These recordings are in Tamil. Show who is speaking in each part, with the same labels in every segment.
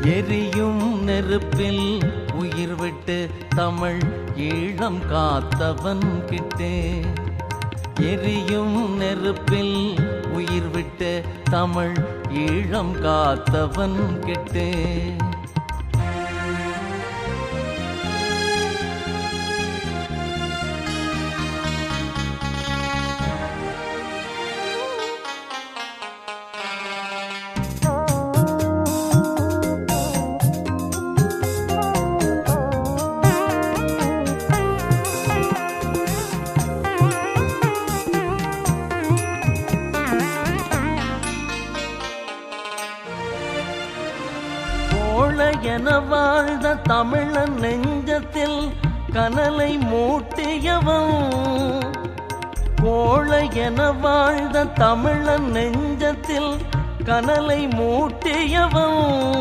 Speaker 1: எரியும் நெருப்பில் உயிர் விட்டு தமிழ் ஈழம் காத்தவன் கிட்டே எரியும் நெருப்பில் உயிர் விட்டு தமிழ் ஈழம் காத்தவன் கிட்டே கோழ என வாழ்ந்த தமிழன் நெஞ்சத்தில் கனலை மூட்டியவன் கோழ என வாழ்ந்த தமிழன் நெஞ்சத்தில் கனலை மூட்டியவன்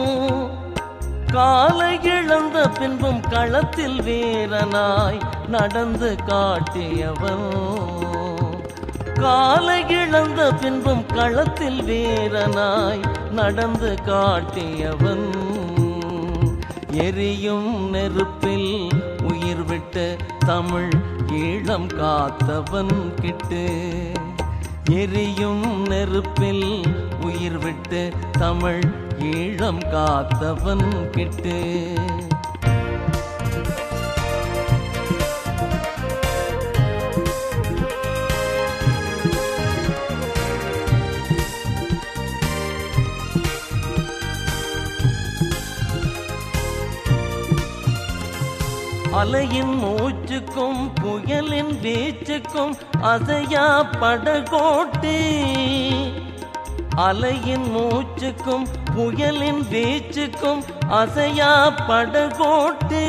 Speaker 1: காலை இழந்த பின்பும் களத்தில் வீரனாய் நடந்து காட்டியவன் காலை இழந்த பின்பும் களத்தில் வீரனாய் நடந்து காட்டியவன் எரியும் நெருப்பில் உயிர் விட்டு தமிழ் ஈழம் காத்தவன் கிட்டு எரியும் நெருப்பில் உயிர் விட்டு தமிழ் ஈழம் காத்தவன் கிட்டு அலையின் மூச்சுக்கும் புயலின் வீச்சுக்கும் அசையா படகோட்டி அலையின் மூச்சுக்கும் புயலின் வீச்சுக்கும் அசையா படகோட்டி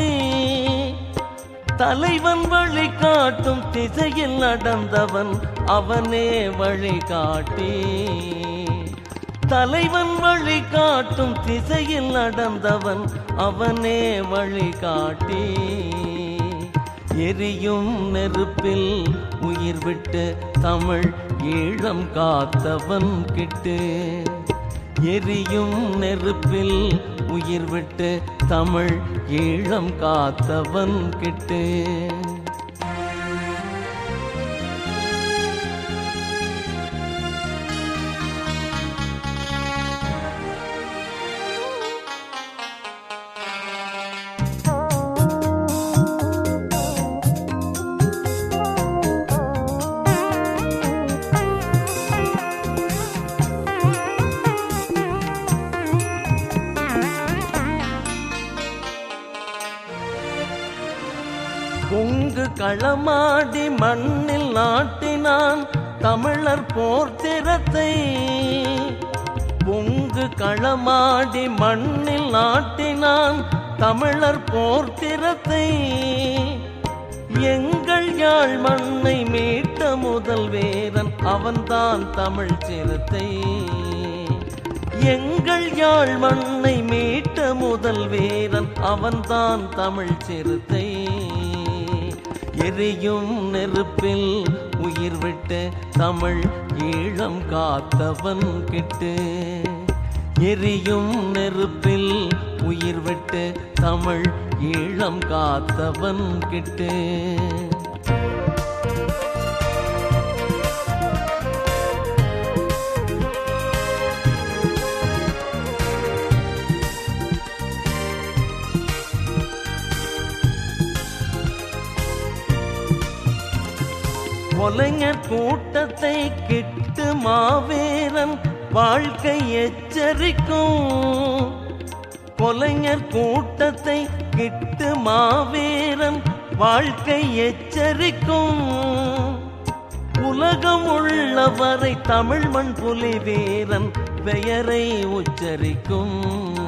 Speaker 1: தலைவன் வழி காட்டும் திசையில் நடந்தவன் அவனே வழிகாட்டி தலைவன் வழி காட்டும் திசையில் நடந்தவன் அவனே வழிகாட்டி எரியும் நெருப்பில் உயிர் விட்டு தமிழ் ஈழம் காத்தவன் கிட்டு எரியும் நெருப்பில் உயிர் விட்டு தமிழ் ஈழம் காத்தவன் கிட்டு கொங்கு களமாடி மண்ணில் நாட்டினான் தமிழர் போர்த்திரத்தை பொங்கு களமாடி மண்ணில் நாட்டினான் தமிழர் போர்த்திரத்தை எங்கள் யாழ் மண்ணை மீட்ட முதல் வேரன் அவன்தான் தமிழ் சிறுத்தை எங்கள் யாழ் மண்ணை மீட்ட முதல் வீரன் அவன்தான் தமிழ் சிறுத்தை எரியும் நெருப்பில் உயிர் விட்டு தமிழ் ஈழம் காத்தவன் கிட்டு எரியும் நெருப்பில் உயிர் விட்டு தமிழ் ஈழம் காத்தவன் கிட்டு கொலைஞர் கூட்டத்தை கிட்டு மாவீரன் வாழ்க்கை எச்சரிக்கும் கொலைஞர் கூட்டத்தை கிட்டு மாவீரன் வாழ்க்கை எச்சரிக்கும் உலகம் உள்ளவரை தமிழ் மண் புலி வீரன் பெயரை உச்சரிக்கும்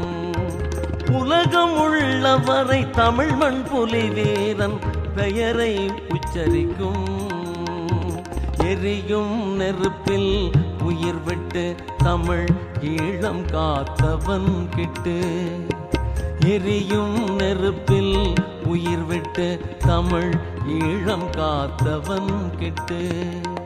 Speaker 1: உலகம் உள்ளவரை தமிழ் மண் புலி வீரன் பெயரை உச்சரிக்கும் எரியும் நெருப்பில் உயிர் விட்டு தமிழ் ஈழம் காத்தவன் கிட்டு எரியும் நெருப்பில் உயிர் விட்டு தமிழ் ஈழம் காத்தவன் கிட்டு